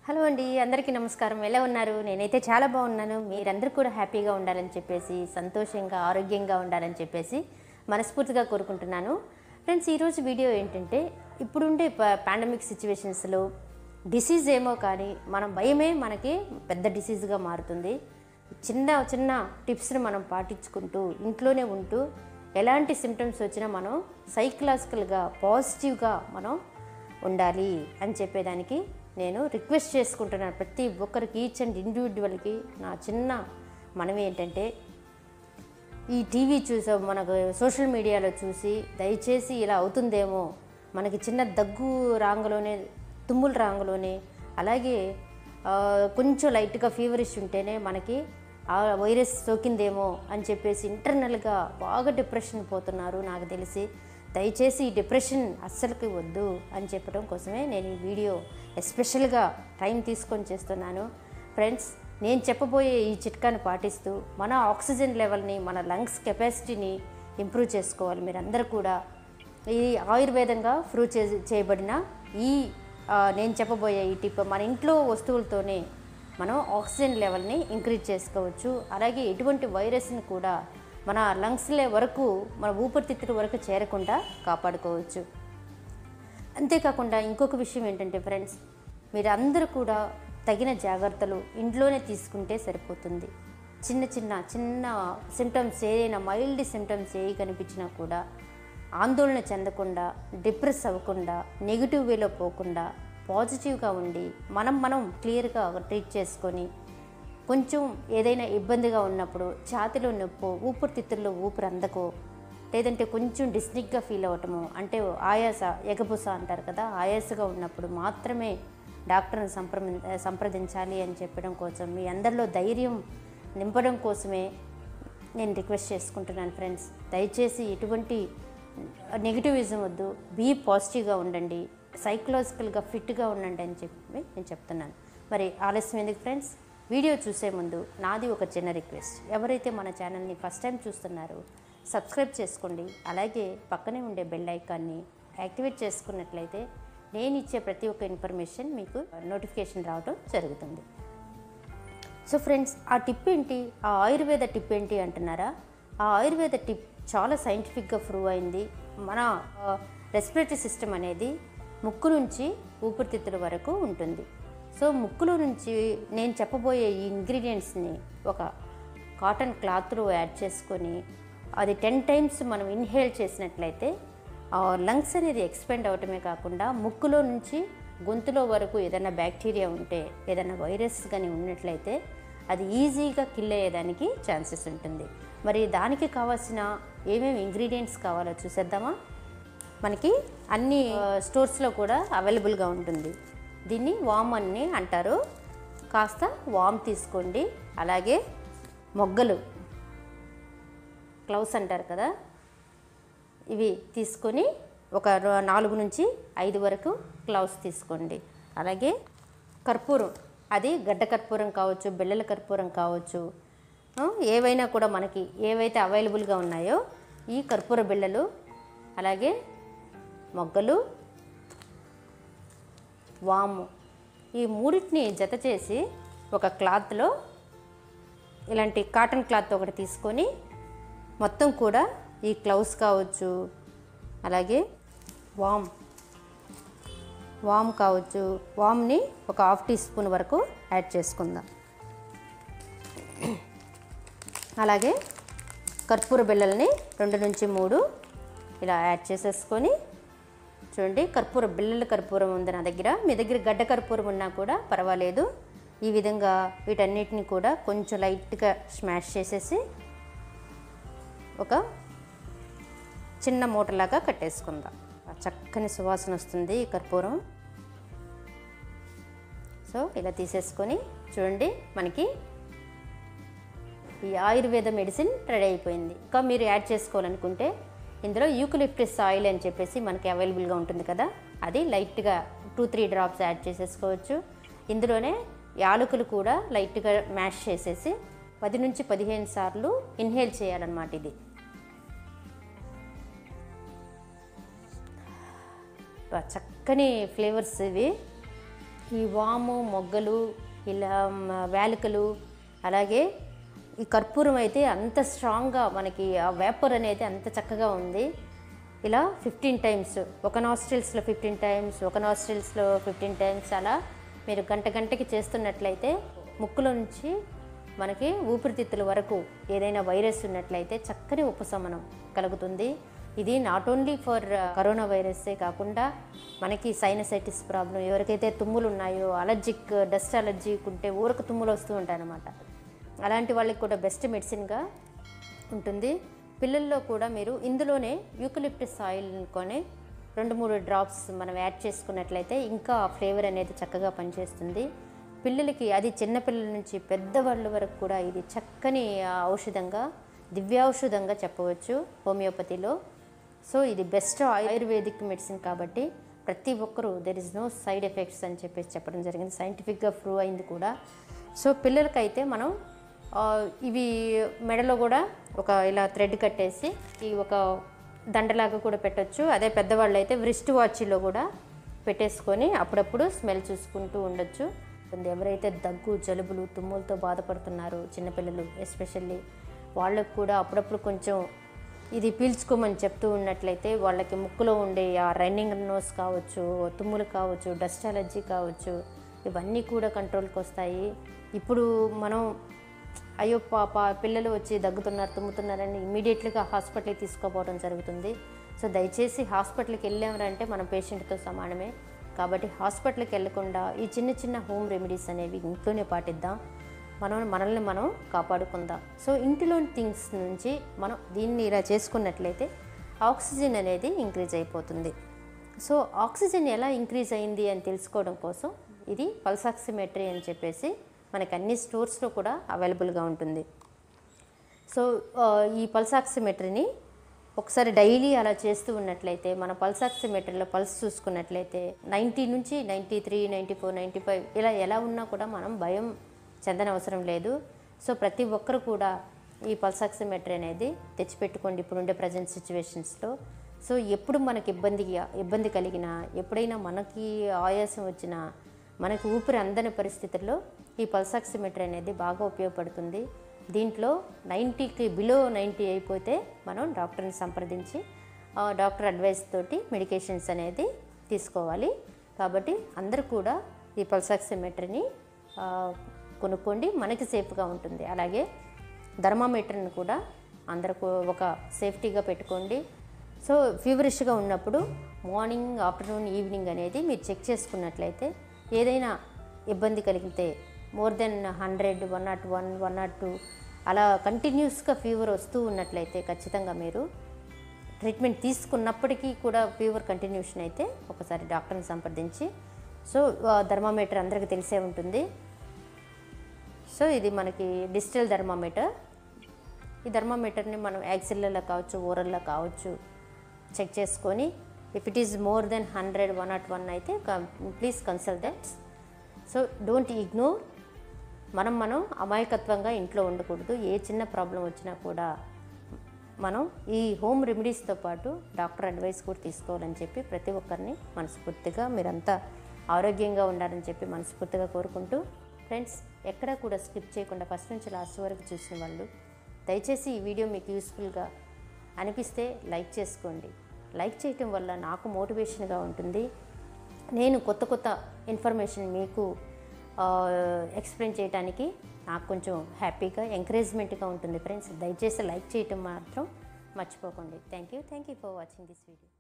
hello అండి అందరికీ నమస్కారం ఎలా ఉన్నారు నేనైతే చాలా బాగున్నాను మీరందరూ కూడా హ్యాపీగా ఉండాలని చెప్పేసి సంతోషంగా ఆరోగ్యంగా ఉండాలని చెప్పేసి మనస్ఫూర్తిగా కోరుకుంటున్నాను ఫ్రెండ్స్ ఈరోజు వీడియో ఏంటంటే ఇప్పుడుండే పాండమిక్ సిచ్యువేషన్స్లో డిసీజ్ ఏమో కానీ మన భయమే మనకి పెద్ద డిసీజ్గా మారుతుంది చిన్న చిన్న టిప్స్ని మనం పాటించుకుంటూ ఇంట్లోనే ఉంటూ ఎలాంటి సిమ్టమ్స్ వచ్చినా మనం సైకలాజికల్గా పాజిటివ్గా మనం ఉండాలి అని చెప్పేదానికి నేను రిక్వెస్ట్ చేసుకుంటున్నాను ప్రతి ఒక్కరికి ఈచ్ అండ్ ఇండివిజువల్కి నా చిన్న మనవి ఏంటంటే ఈ టీవీ చూసా మనకు సోషల్ మీడియాలో చూసి దయచేసి ఇలా అవుతుందేమో మనకి చిన్న దగ్గు రాంగలోనే తుమ్ముల రాంగలోనే అలాగే ఆ, కొంచెం లైట్గా ఫీవరిష్ ఉంటేనే మనకి ఆ వైరస్ సోకిందేమో అని చెప్పేసి ఇంటర్నల్గా బాగా డిప్రెషన్ పోతున్నారు నాకు తెలిసి దయచేసి ఈ డిప్రెషన్ అస్సలకి వద్దు అని చెప్పడం కోసమే నేను ఈ వీడియో ఎస్పెషల్గా టైం తీసుకొని చేస్తున్నాను ఫ్రెండ్స్ నేను చెప్పబోయే ఈ చిట్కాని పాటిస్తూ మన ఆక్సిజన్ లెవెల్ని మన లంగ్స్ కెపాసిటీని ఇంప్రూవ్ చేసుకోవాలి మీరందరూ కూడా ఈ ఆయుర్వేదంగా ప్రూవ్ చే చేయబడిన ఈ ఆ, నేను చెప్పబోయే ఈ టిప్ మన ఇంట్లో వస్తువులతోనే మనం ఆక్సిజన్ లెవెల్ని ఇంక్రీజ్ చేసుకోవచ్చు అలాగే ఎటువంటి వైరస్ని కూడా మన లంగ్స్లే వరకు మన ఊపిరితిత్తుల వరకు చేరకుండా కాపాడుకోవచ్చు అంతేకాకుండా ఇంకొక విషయం ఏంటంటే ఫ్రెండ్స్ మీరందరూ కూడా తగిన జాగ్రత్తలు ఇంట్లోనే తీసుకుంటే సరిపోతుంది చిన్న చిన్న చిన్న సిమ్టమ్స్ ఏదైనా మైల్డ్ సిమ్టమ్స్ ఏ కనిపించినా కూడా ఆందోళన చెందకుండా డిప్రెస్ అవ్వకుండా నెగిటివ్ వేలో పోకుండా పాజిటివ్గా ఉండి మనం మనం క్లియర్గా ట్రీట్ చేసుకొని కొంచెం ఏదైనా ఇబ్బందిగా ఉన్నప్పుడు ఛాతిలో నొప్పో ఊపిరితిత్తుల్లో ఊపిరి అందకో లేదంటే కొంచెం డిస్నిక్గా ఫీల్ అవ్వటము అంటే ఆయాస ఎగబుస అంటారు కదా ఆయాసగా ఉన్నప్పుడు మాత్రమే డాక్టర్ని సంప్ర సంప్రదించాలి అని చెప్పడం కోసం మీ అందరిలో ధైర్యం నింపడం కోసమే నేను రిక్వెస్ట్ చేసుకుంటున్నాను ఫ్రెండ్స్ దయచేసి ఎటువంటి నెగిటివిజం వద్దు బీ పాజిటివ్గా ఉండండి సైకలాజికల్గా ఫిట్గా ఉండండి అని చెప్పి నేను చెప్తున్నాను మరి ఆలస్యం ఎందుకు ఫ్రెండ్స్ వీడియో చూసే ముందు నాది ఒక చిన్న రిక్వెస్ట్ ఎవరైతే మన ఛానల్ని ఫస్ట్ టైం చూస్తున్నారో సబ్స్క్రైబ్ చేసుకోండి అలాగే పక్కనే ఉండే బెల్ ఐకాన్ని యాక్టివేట్ చేసుకున్నట్లయితే నేను ఇచ్చే ప్రతి ఒక్క ఇన్ఫర్మేషన్ మీకు నోటిఫికేషన్ రావడం జరుగుతుంది సో ఫ్రెండ్స్ ఆ టిప్ ఏంటి ఆ ఆయుర్వేద టిప్ ఏంటి అంటున్నారా ఆ ఆయుర్వేద టిప్ చాలా సైంటిఫిక్గా ప్రూవ్ అయింది మన రెస్పిరేటరీ సిస్టమ్ అనేది ముక్కు నుంచి ఊపిరితిత్తుల వరకు ఉంటుంది సో ముక్కులో నుంచి నేను చెప్పబోయే ఈ ఇంగ్రీడియంట్స్ని ఒక కాటన్ క్లాత్లో యాడ్ చేసుకొని అది టెన్ టైమ్స్ మనం ఇన్హేల్ చేసినట్లయితే ఆ లంగ్స్ అనేది ఎక్స్పెండ్ అవటమే కాకుండా ముక్కులో నుంచి గొంతులో వరకు ఏదైనా బ్యాక్టీరియా ఉంటే ఏదైనా వైరస్ కానీ ఉన్నట్లయితే అది ఈజీగా కిల్ అయ్యేదానికి ఛాన్సెస్ ఉంటుంది మరి దానికి కావాల్సిన ఏమేమి ఇంగ్రీడియంట్స్ కావాలో చూసేద్దామా మనకి అన్ని స్టోర్స్లో కూడా అవైలబుల్గా ఉంటుంది దీన్ని వామ్ అని అంటారు కాస్త వామ్ తీసుకోండి అలాగే మొగ్గలు క్లౌస్ అంటారు కదా ఇవి తీసుకొని ఒక రో- నాలుగు నుంచి ఐదు వరకు గ్లౌస్ తీసుకోండి అలాగే కర్పూరం అది గడ్డ కర్పూరం కావచ్చు బిళ్ళల కర్పూరం కావచ్చు ఆ, ఏవైనా కూడా మనకి ఏవైతే అవైలబుల్గా ఉన్నాయో ఈ కర్పూర బిళ్ళలు అలాగే మొగ్గలు వాము ఈ మూడింటిని జత చేసి ఒక క్లాత్లో ఇలాంటి కాటన్ క్లాత్ ఒకటి తీసుకొని మొత్తం కూడా ఈ క్లౌస్ కావచ్చు అలాగే వామ్ వామ్ కావచ్చు వామ్ని ఒక హాఫ్ టీ స్పూన్ వరకు యాడ్ చేసుకుందాం అలాగే కర్పూర బిళ్ళల్ని రెండు నుంచి మూడు ఇలా యాడ్ చేసేసుకొని చూడండి కర్పూర బిళ్ళల కర్పూరం ఉంది నా దగ్గర మీ దగ్గర గడ్డ కర్పూరం ఉన్నా కూడా పర్వాలేదు ఈ విధంగా వీటన్నిటిని కూడా కొంచెం లైట్గా స్మాష్ చేసేసి ఒక చిన్న మూటలాగా కట్టేసుకుందాం ఆ చక్కని సువాసన వస్తుంది ఈ కర్పూరం సో ఇలా తీసేసుకొని చూడండి మనకి ఈ ఆయుర్వేద మెడిసిన్ రెడీ అయిపోయింది ఇంకా మీరు యాడ్ చేసుకోవాలనుకుంటే ఇందులో యూకలిప్టిస్ ఆయిల్ అని చెప్పేసి మనకి అవైలబుల్గా ఉంటుంది కదా అది లైట్గా టూ త్రీ డ్రాప్స్ యాడ్ చేసేసుకోవచ్చు ఇందులోనే యాలకులు కూడా లైట్గా మ్యాష్ చేసేసి పది నుంచి పదిహేను సార్లు ఇన్హేల్ చేయాలన్నమాట ఇది బా, చక్కని ఫ్లేవర్స్ ఇవి ఈ వాము మొగ్గలు ఇలా మ, వేలికలు అలాగే ఈ కర్పూరం అయితే అంత స్ట్రాంగ్గా మనకి ఆ వేపర్ అనేది అంత చక్కగా ఉంది ఇలా ఫిఫ్టీన్ టైమ్స్ ఒక నాస్ట్రిల్స్లో ఫిఫ్టీన్ టైమ్స్ ఒక నాస్ట్రిల్స్లో ఫిఫ్టీన్ టైమ్స్ అలా మీరు గంట గంటకి చేస్తున్నట్లయితే ముక్కులో నుంచి మనకి ఊపిరితిత్తుల వరకు ఏదైనా వైరస్ ఉన్నట్లయితే చక్కని ఉపశమనం కలుగుతుంది ఇది నాట్ ఓన్లీ ఫర్ కరోనా వైరస్సే కాకుండా మనకి సైనసైటిస్ ప్రాబ్లం ఎవరికైతే తుమ్ములు ఉన్నాయో అలర్జిక్ డస్ట్ అలర్జీ ఉంటే ఊరకు తుమ్ములు వస్తూ ఉంటాయన్నమాట అలాంటి వాళ్ళకి కూడా బెస్ట్ మెడిసిన్గా ఉంటుంది పిల్లల్లో కూడా మీరు ఇందులోనే యూకలిప్టస్ ఆయిల్ కొని రెండు మూడు డ్రాప్స్ మనం యాడ్ చేసుకున్నట్లయితే ఇంకా ఫ్లేవర్ అనేది చక్కగా పనిచేస్తుంది పిల్లలకి అది చిన్నపిల్లల నుంచి పెద్దవాళ్ళ వరకు కూడా ఇది చక్కని ఆ, ఔషధంగా దివ్యౌషధంగా చెప్పవచ్చు హోమియోపతిలో సో ఇది బెస్ట్ ఆయుర్వేదిక్ మెడిసిన్ కాబట్టి ప్రతి ఒక్కరూ there is no side effects అని చెప్పేసి చెప్పడం జరిగింది సైంటిఫిక్గా ప్రూవ్ అయింది కూడా సో పిల్లలకైతే మనం ఆ, ఇవి మెడలో కూడా ఒక ఇలా థ్రెడ్ కట్టేసి ఈ ఒక దండలాగా కూడా పెట్టొచ్చు అదే పెద్దవాళ్ళు అయితే వ్రిస్ట్ వాచ్లో కూడా పెట్టేసుకొని అప్పుడప్పుడు స్మెల్ చూసుకుంటూ ఉండొచ్చు కొంత ఎవరైతే దగ్గు జలుబులు తుమ్ములతో బాధపడుతున్నారో చిన్నపిల్లలు ఎస్పెషల్లీ వాళ్ళకు కూడా అప్పుడప్పుడు కొంచెం ఇది పీల్చుకోమని చెప్తూ ఉన్నట్లయితే వాళ్ళకి ముక్కులో ఉండే ఆ రన్నింగ్ నోస్ కావచ్చు తుమ్ములు కావచ్చు డస్ట్ అలర్జీ కావచ్చు ఇవన్నీ కూడా కంట్రోల్కి వస్తాయి ఇప్పుడు మనం అయ్యో పాప పిల్లలు వచ్చి దగ్గుతున్నారు తుమ్ముతున్నారని ఇమీడియట్లీగా హాస్పిటల్కి తీసుకుపోవడం జరుగుతుంది సో దయచేసి హాస్పిటల్కి వెళ్ళామంటే మనం పేషెంట్తో సమానమే కాబట్టి హాస్పిటల్కి వెళ్ళకుండా ఈ చిన్న చిన్న హోమ్ రెమెడీస్ అనేవి ఇంట్లోనే పాటిద్దాం మనం మనల్ని మనం కాపాడుకుందాం సో ఇంటిలోని థింగ్స్ నుంచి మనం దీన్ని ఇలా చేసుకున్నట్లయితే ఆక్సిజన్ అనేది ఇంక్రీజ్ అయిపోతుంది సో ఆక్సిజన్ ఎలా ఇంక్రీజ్ అయింది అని తెలుసుకోవడం కోసం ఇది పల్సాక్సిమెట్రీ అని చెప్పేసి మనకి అన్ని స్టోర్స్లో కూడా అవైలబుల్గా ఉంటుంది సో ఆ, ఈ పల్సాక్సిమెట్రీని ఒకసారి డైలీ అలా చేస్తూ ఉన్నట్లయితే మన పల్సాక్సిమెట్రీలో పల్స్ చూసుకున్నట్లయితే నైంటీ నుంచి ninety three ninety four ninety five ఇలా ఎలా ఉన్నా కూడా మనం భయం చెందనవసరం లేదు సో ప్రతి ఒక్కరు కూడా ఈ పల్సాక్సిమెట్రీ అనేది తెచ్చిపెట్టుకోండి ఇప్పుడుండే ప్రజెంట్ సిచ్యువేషన్స్లో సో ఎప్పుడు మనకి ఇబ్బంది ఇబ్బంది కలిగినా ఎప్పుడైనా మనకి ఆయాసం వచ్చినా మనకు ఊపిరి అందని పరిస్థితుల్లో ఈ పల్సాక్సిమెట్రీ అనేది బాగా ఉపయోగపడుతుంది దీంట్లో నైంటీకి బిలో నైంటీ అయిపోతే మనం డాక్టర్ని సంప్రదించి ఆ డాక్టర్ అడ్వైస్ తోటి మెడికేషన్స్ అనేది తీసుకోవాలి కాబట్టి అందరూ కూడా ఈ పల్సాక్సిమెట్రీని ఆ, కొనుక్కోండి మనకి సేఫ్గా ఉంటుంది అలాగే థర్మామీటర్ని కూడా అందరికి ఒక సేఫ్టీగా పెట్టుకోండి సో ఫీవరిష్గా ఉన్నప్పుడు మార్నింగ్ ఆఫ్టర్నూన్ ఈవినింగ్ అనేది మీరు చెక్ చేసుకున్నట్లయితే ఏదైనా ఇబ్బంది కలిగితే more than hundred one not one one not two అలా కంటిన్యూస్గా ఫీవర్ వస్తూ ఉన్నట్లయితే ఖచ్చితంగా మీరు ట్రీట్మెంట్ తీసుకున్నప్పటికీ కూడా ఫీవర్ కంటిన్యూషన్ అయితే ఒకసారి డాక్టర్ని సంప్రదించి సో థర్మామీటర్ అందరికీ తెలిసే ఉంటుంది సో ఇది మనకి డిజిటల్ థర్మామీటర్ ఈ థర్మామీటర్ని మనం యాక్సిల్లో కావచ్చు ఓరల్లో కావచ్చు చెక్ చేసుకొని if it is more than hundred one not one అయితే please consult that so don't ignore మనం మనం అమాయకత్వంగా ఇంట్లో ఉండకూడదు ఏ చిన్న ప్రాబ్లం వచ్చినా కూడా మనం ఈ హోమ్ రెమెడీస్తో పాటు డాక్టర్ అడ్వైస్ కూడా తీసుకోవాలని చెప్పి ప్రతి ఒక్కరిని మనస్ఫూర్తిగా మీరంతా ఆరోగ్యంగా ఉండాలని చెప్పి మనస్ఫూర్తిగా కోరుకుంటూ ఫ్రెండ్స్ ఎక్కడా కూడా స్కిప్ చేయకుండా ఫస్ట్ నుంచి లాస్ట్ వరకు చూసిన వాళ్ళు దయచేసి ఈ వీడియో మీకు యూస్ఫుల్గా అనిపిస్తే లైక్ చేసుకోండి లైక్ చేయటం వల్ల నాకు మోటివేషన్గా ఉంటుంది నేను కొత్త కొత్త ఇన్ఫర్మేషన్ మీకు ఎక్స్ప్లెయిన్ చేయడానికి నాకు కొంచెం హ్యాపీగా ఎంకరేజ్మెంట్గా ఉంటుంది ఫ్రెండ్స్ దయచేసి లైక్ చేయటం మాత్రం మర్చిపోకండి thank you thank you for watching this video